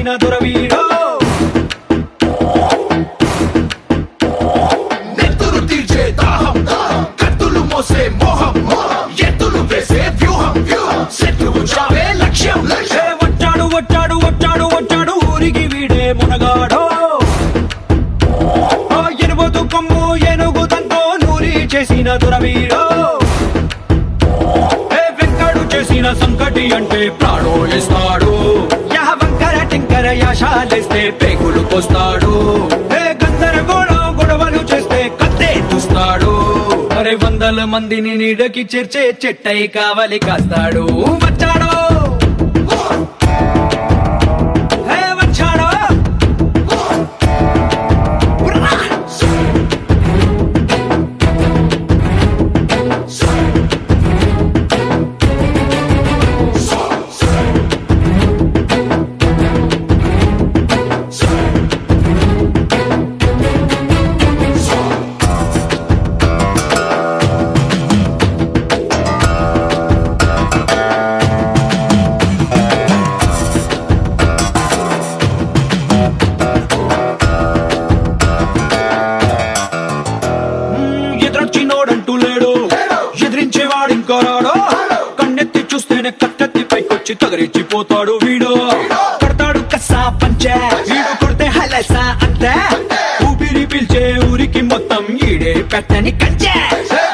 చేసిన దొరవీడో నెత్తురు తీర్చే దాహం కత్తులు మోసే మోహం ఎత్తులు వేసే వ్యూహం శత్రువు చావే లక్ష్యం ఏ వచ్చాడు వచ్చాడు వచ్చాడు వచ్చాడు ఊరికి వీడే మునగాడో ఆ ఎనుబోతు కొమ్ము ఏనుగు తంతో నూరి చేసిన దొరవీడో ఏ వెంకడు చేసిన సంకటి అంటే ప్రాణో ఇస్తాడు యహ వంకర టింకర యాశాలేస్తే పేగులు కోస్తాడు ఏ గందరగోళం గొడవలు చేస్తే కత్తే తుస్తాడు అరే వందల మందిని నీడకి చేర్చే చెట్టై కావలి కాస్తాడు వచ్చాడు ఏ వచ్చాడు ఉర్రా! మ్మ్, ఎదురొచ్చినోడంటూ లేడు ఎదిరించేవాడు ఇంకో రాడు కన్నెత్తి చూస్తేనే కట్టెత్తి పైకొచ్చి తగరిచ్చిపోతాడు వీడు కడతాడు కసా పంచే వీడు కొడితే హలసా అంతే ఊపిరి పిలిచే ఊరికి మొత్తం ఈడే పెట్టని కంచే ఏ